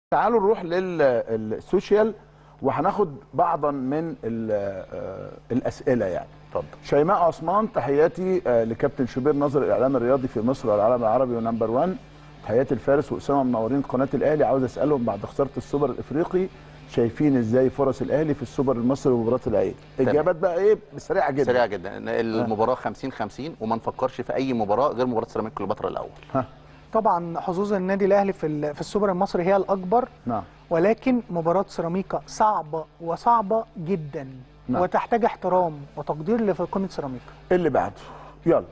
تعالوا نروح للسوشيال وهناخد بعضا من ال- آه، الاسئله يعني اتفضل شيماء عثمان تحياتي آه، لكابتن شوبير ناظر الاعلام الرياضي في مصر والعالم العربي ونمبر 1 تحياتي الفارس واسامه منورين قناه الاهلي عاوز اسالهم بعد خساره السوبر الافريقي شايفين ازاي فرص الاهلي في السوبر المصري ومباراه العيد تمام. اجابات بقى ايه سريعه جدا سريع جدا المباراه 50 50 وما نفكرش في اي مباراه غير مباراه سيراميكا كليوباترا الاول ها طبعا حظوظ النادي الاهلي في ال- في السوبر المصري هي الاكبر نعم ولكن مباراه سيراميكا صعبه وصعبه جدا نعم. وتحتاج احترام وتقدير لقيمه سيراميكا اللي بعده يلا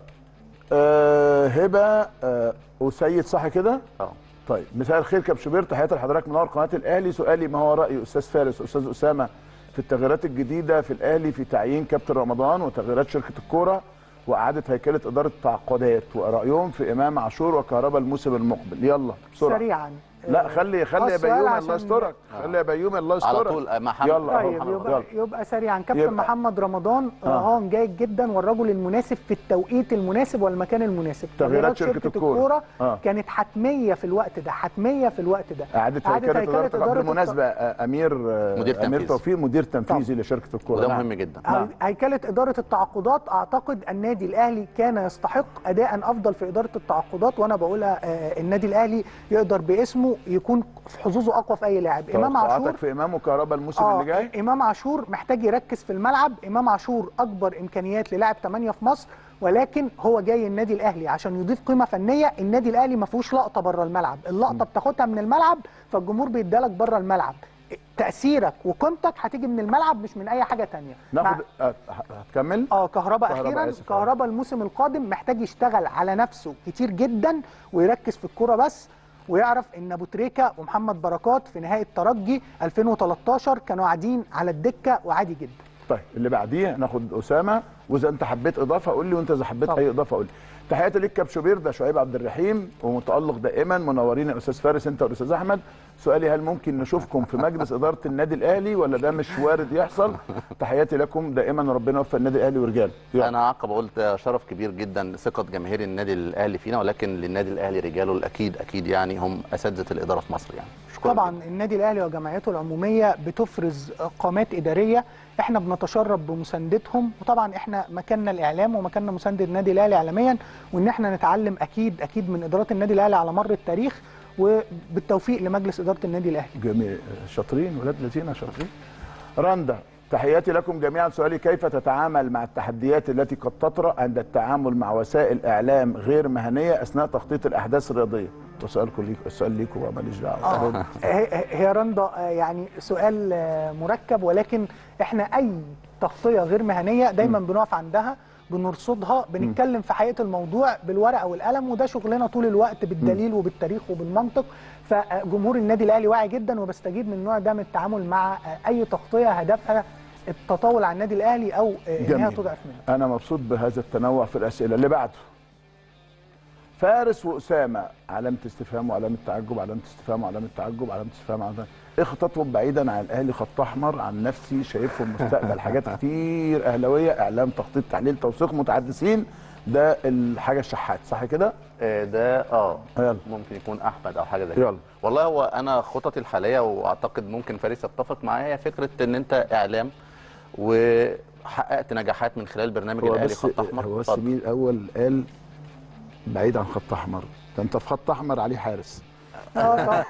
أه هبه أه وسيد صح كده اه طيب مساء الخير كابتن شوبير تحياتي لحضرتك منور قناه الاهلي سؤالي ما هو راي استاذ فارس واستاذ اسامه في التغييرات الجديده في الاهلي في تعيين كابتن رمضان وتغييرات شركه الكوره واعاده هيكله اداره التعاقدات ورايهم في امام عاشور وكهرباء الموسم المقبل يلا بسرعه سريعا لا خلي خلي يا السؤال بيومي الله عشان- يسترك خلي يا بيومي الله على يسترك طول آه، محمد يلا أهو. طيب محمد يبقى, يلا. يبقى سريعا كابتن يبقى- محمد رمضان آه. رهان جيد جدا والرجل المناسب في التوقيت المناسب والمكان المناسب تغييرات شركة الكورة. آه. كانت حتميه في الوقت ده حتميه في الوقت ده اعاده هيكله اداره التعاقدات بالمناسبه آه، امير آه، مدير امير تنفيذي. توفيق مدير تنفيذي لشركه الكوره وده نعم. مهم جدا نعم. هيكلة إدارة التعاقدات أعتقد النادي الأهلي كان يستحق أداء أفضل في إدارة التعاقدات وأنا بقولها آه، النادي الأهلي يقدر باسمه يكون في حظوظه أقوى في أي لاعب إمام عاشور توقعاتك في امام وكهرباء الموسم اللي جاي امام عاشور محتاج يركز في الملعب امام عاشور اكبر امكانيات للاعب 8 في مصر ولكن هو جاي النادي الاهلي عشان يضيف قيمه فنيه النادي الاهلي ما فيهوش لقطه بره الملعب اللقطه بتاخدها من الملعب فالجمهور بيدالك بره الملعب تاثيرك وقيمتك هتيجي من الملعب مش من اي حاجه تانية ناخد آه، هتكمل اه كهرباء كهربا اخيرا آسف. كهرباء الموسم القادم محتاج يشتغل على نفسه كتير جدا ويركز في الكوره بس ويعرف ان ابو تريكه ومحمد بركات في نهائي الترجي 2013 كانوا قاعدين على الدكه وعادي جدا طيب اللي بعديه ناخد اسامه واذا انت حبيت اضافه قول لي وانت اذا حبيت طبعا. اي اضافه قول لي تحياتي ليك كاب شوبير ده شعيب عبد الرحيم ومتالق دائما منورين يا استاذ فارس انت والاستاذ احمد سؤالي هل ممكن نشوفكم في مجلس اداره النادي الاهلي ولا ده مش وارد يحصل تحياتي لكم دائما ربنا يوفق النادي الاهلي ورجاله يلا. انا عقب قلت شرف كبير جدا ثقه جماهير النادي الاهلي فينا ولكن للنادي الاهلي رجاله الاكيد اكيد يعني هم اساتذه الاداره في مصر يعني شكرا طبعا جداً. النادي الاهلي وجمعيته العموميه بتفرز قامات اداريه احنا بنتشرف بمساندتهم وطبعا احنا مكاننا الاعلام ومكاننا مساند النادي الاهلي اعلاميا وان احنا نتعلم اكيد اكيد من ادارات النادي الاهلي على مر التاريخ وبالتوفيق لمجلس اداره النادي الاهلي جميل شاطرين ولاد الذين شاطرين رندا تحياتي لكم جميعا سؤالي كيف تتعامل مع التحديات التي قد تطرأ عند التعامل مع وسائل اعلام غير مهنيه اثناء تغطيه الاحداث الرياضيه وسؤالكم ليك السؤال ليكم وماليش دعوه آه. هي هي رندا آه، يعني سؤال آه، مركب ولكن احنا اي تغطيه غير مهنيه دايما بنقف عندها بنرصدها بنتكلم في حقيقه الموضوع بالورقه والقلم وده شغلنا طول الوقت بالدليل وبالتاريخ وبالمنطق فجمهور النادي الاهلي واعي جدا وبستجيب من النوع ده من التعامل مع آه، اي تغطيه هدفها التطاول على النادي الاهلي او آه، ان هي جميل. تضعف منه انا مبسوط بهذا التنوع في الاسئله اللي بعده فارس واسامه علامه استفهام وعلامه تعجب علامه استفهام وعلامه تعجب علامه استفهام علامه ايه خططهم بعيدا عن الاهلي خط احمر عن نفسي شايفهم مستقبل حاجات كتير اهلاويه اعلام تخطيط تحليل توثيق متحدثين ده الحاجه الشحات صح كده آه، ده اه يلا. ممكن يكون احمد او حاجه زي كده يلا. والله هو انا خططي الحاليه واعتقد ممكن فارس يتفق معايا هي فكره ان انت اعلام وحققت نجاحات من خلال برنامج هو الاهلي بس خط احمر هو بس اتفضل. مين الاول قال بعيد عن خط احمر ده انت في خط احمر عليه حارس اه طبعا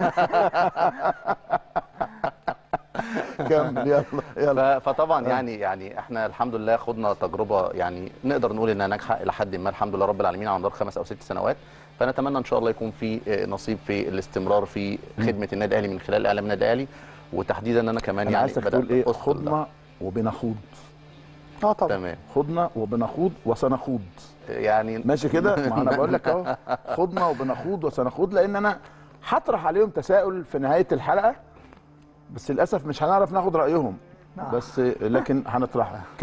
كمل يلا يلا ف- فطبعا يعني يعني احنا الحمد لله خدنا تجربه يعني نقدر نقول انها ناجحه الى حد ما الحمد لله رب العالمين على مدار خمس او ست سنوات فنتمنى ان شاء الله يكون في آه، نصيب في الاستمرار في خدمه النادي الاهلي من خلال اعلام النادي الاهلي وتحديدا انا كمان انا يعني عايزك تقول ايه أدخل ده. خضنا وبنخوض اه طبعا تمام خضنا وبنخوض وسنخوض يعني ماشي كده ما انا بقول لك اهو خضنا وبنخوض وسنخوض لان انا هطرح عليهم تساؤل في نهايه الحلقه بس للاسف مش هنعرف ناخد رايهم نعم. بس لكن هنطرحه كم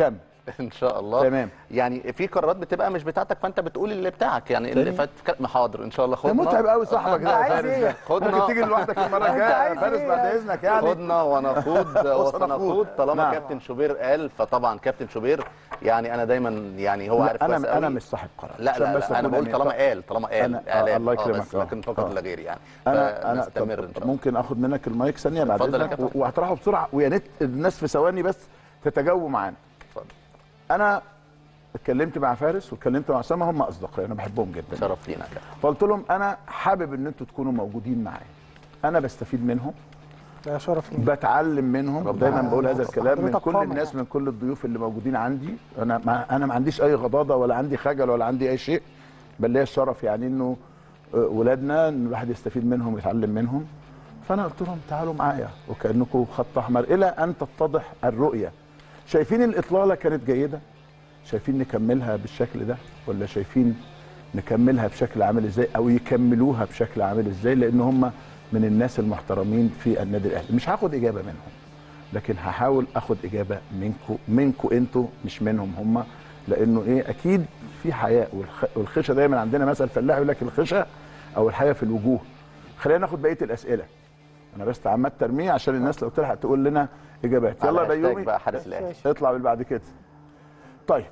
ان شاء الله تمام. يعني في قرارات بتبقى مش بتاعتك فانت بتقول اللي بتاعك يعني اللي تاني. فات ك- حاضر ان شاء الله ده خدنا متعب قوي صاحبك ده يا عايز فارس إيه؟ ده. خدنا. ممكن تيجي لوحدك المره أنت الجايه يا عايز فارس إيه بعد يعني؟ اذنك يعني خدنا ونخوض وسنخوض. وسنخوض طالما نعم. كابتن شوبير قال فطبعا كابتن شوبير يعني انا دايما يعني هو عارف لا كويس انا انا قوي. مش صاحب قرار لا عشان لا, بس لا انا أكون بقول أمين. طالما قال طالما قال أنا- آه، اعلام الله يكرمك. بس لكن فقط آه. لا غير يعني انا انا فنستمر طب ان شاء الله ممكن اخد منك المايك ثانيه بعد اتفضل يا اذنك كابتن. و- وهطرحه بسرعه ويا ريت الناس في ثواني بس تتجاوبوا معانا اتفضل. انا اتكلمت مع فارس واتكلمت مع اسامه هم اصدقائي انا بحبهم جدا شرف لينا يا كابتن. فقلت لهم انا حابب ان انتوا تكونوا موجودين معايا انا بستفيد منهم ده شرف لينا بتعلم منهم ربنا دايما بقول هذا يحفظك. الكلام من حضرتك كل قامة الناس يعني. من كل الضيوف اللي موجودين عندي انا ما انا ما عنديش اي غضاضه ولا عندي خجل ولا عندي اي شيء بل ليا الشرف يعني انه آه، ولادنا ان الواحد يستفيد منهم ويتعلم منهم فانا قلت لهم تعالوا معايا وكانكم خط احمر الى ان تتضح الرؤيه شايفين الاطلاله كانت جيده شايفين نكملها بالشكل ده ولا شايفين نكملها بشكل عامل ازاي او يكملوها بشكل عامل ازاي لان هم من الناس المحترمين في النادي الاهلي مش هاخد اجابه منهم لكن هحاول اخد اجابه منكم منكم انتوا مش منهم هم لانه ايه اكيد في حياء والخ- والخشى دايما عندنا مثل فلاح يقول لك الخشى او الحياء في الوجوه خلينا ناخد بقيه الاسئله انا بس تعمدت ترميه عشان الناس لو تلحق تقول لنا اجابات يلا على يا هاشتاج بيومي بقى حارس الاهلي اطلع باللي بعد كده طيب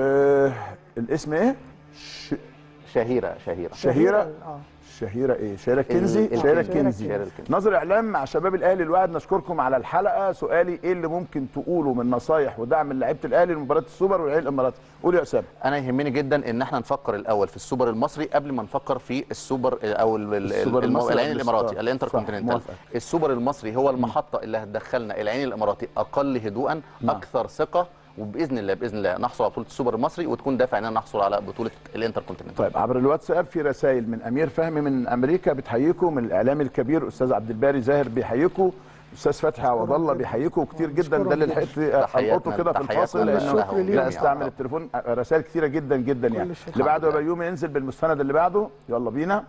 آه الاسم ايه ش... شهيره شهيره شهيره اه شهيره ايه شهيره كنزي ال- شهيره الكنزي. كنزي شهيرة الكنزي. نظر اعلام مع شباب الاهلي الواحد نشكركم على الحلقه سؤالي ايه اللي ممكن تقوله من نصايح ودعم لعيبه الاهلي لمباراه السوبر والعيال الاماراتي قول يا اسامه انا يهمني جدا ان احنا نفكر الاول في السوبر المصري قبل ما نفكر في السوبر او ال- ال- السوبر الم- المصري العين قبل الاماراتي السوبر. الانتر صح، كونتيننتال موافق. السوبر المصري هو المحطه اللي هتدخلنا العين الاماراتي اقل هدوءا نعم. اكثر ثقه وباذن الله باذن الله نحصل على بطوله السوبر المصري وتكون دافع اننا نحصل على بطوله الانتر كونتيننتال طيب عبر الواتساب في رسائل من امير فهمي من امريكا بتحييكم من الاعلامي الكبير استاذ عبد الباري زاهر بيحييكم استاذ فتحي عوض الله بيحييكم كتير جدا ده اللي لحقت القطه كده في تحياتنا الفاصل لله لانه والشكر ليهم. لا استعمل التليفون رسائل كتيره جدا جدا يعني الشكر. اللي بعده يا الحمد لله. بيومي ينزل بالمستند اللي بعده يلا بينا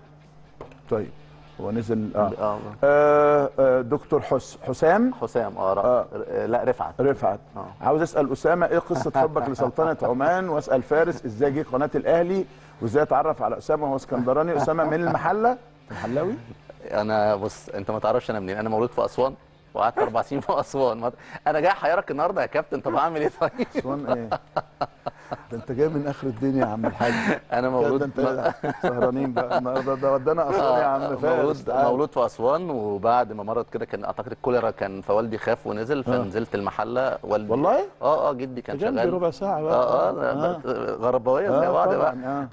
طيب هو نزل اه, آه. آه, آه دكتور حس حسام حسام اه, آه. آه. لا رفعت رفعت آه. عاوز اسال اسامه ايه قصه حبك لسلطنه عمان واسال فارس ازاي جه قناه الاهلي وازاي اتعرف على اسامه وهو اسكندراني اسامه من المحله محلاوي انا بص انت ما تعرفش انا منين انا مولود في اسوان وقعدت اربع سنين في اسوان ما- انا جاي احيرك النهارده يا كابتن طب اعمل ايه طيب اسوان ايه ده انت جاي من اخر الدنيا يا عم الحاج انا كده مولود انت سهرانين بقى النهارده ده ودانا اسوان يا عم فارس مولود تعال. مولود في اسوان وبعد ما مرض كده كان اعتقد الكوليرا كان فوالدي خاف ونزل فنزلت المحله والدي والله؟ اه اه جدي كان جنبي شغال ربع ساعه بقى اه اه غربويه زي آه، بعض طبعاً، بقى آه.